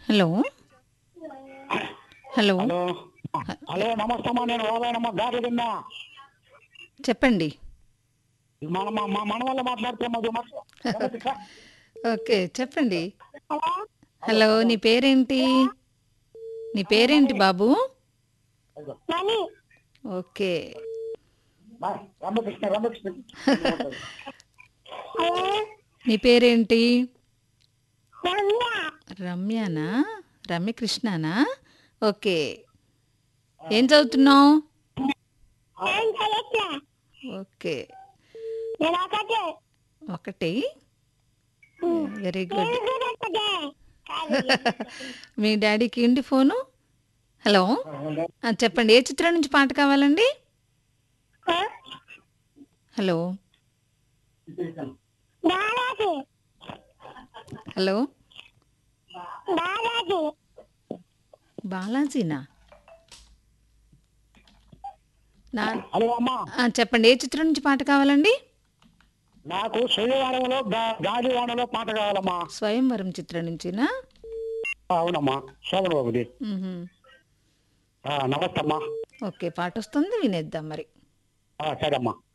Hello hello hello hello నమస్తే అమ్మా నేను రాబాయనమ్మా గారి తిన్నా చెప్పండి మన మా మా మన వల్ల మాట్లాడుతున్నాం ఓకే చెప్పండి హలో నీ పేరేంటి నీ పేరేంటి బాబు ఓకే రామకృష్ణ రామకృష్ణ నీ పేరేంటి రమ్యానా రమ్యకృష్ణనా ఓకే ఏం చదువుతున్నావు ఓకే ఒకటి వెరీ గుడ్ మీ డాడీకి ఏంటి ఫోను హలో ఆ, చెప్పండి ఏ చిత్రం నుంచి పాట కావాలండి హలో హలో బాలాజీనా నా హలో అమ్మా ఆ, చెప్పండి ఏ చిత్రం నుంచి పాట కావాలండి నాకు శనివారంలో గా- గాలివానలో పాట కావాలమ్మా స్వయంవరం చిత్రం నుంచినా అవునమ్మా శోభన బాబుది మ్హూ. ఆ, నమస్తే అమ్మా ఓకే పాట వస్తుంది వినేద్దాం మరి ఆ, సరే అమ్మా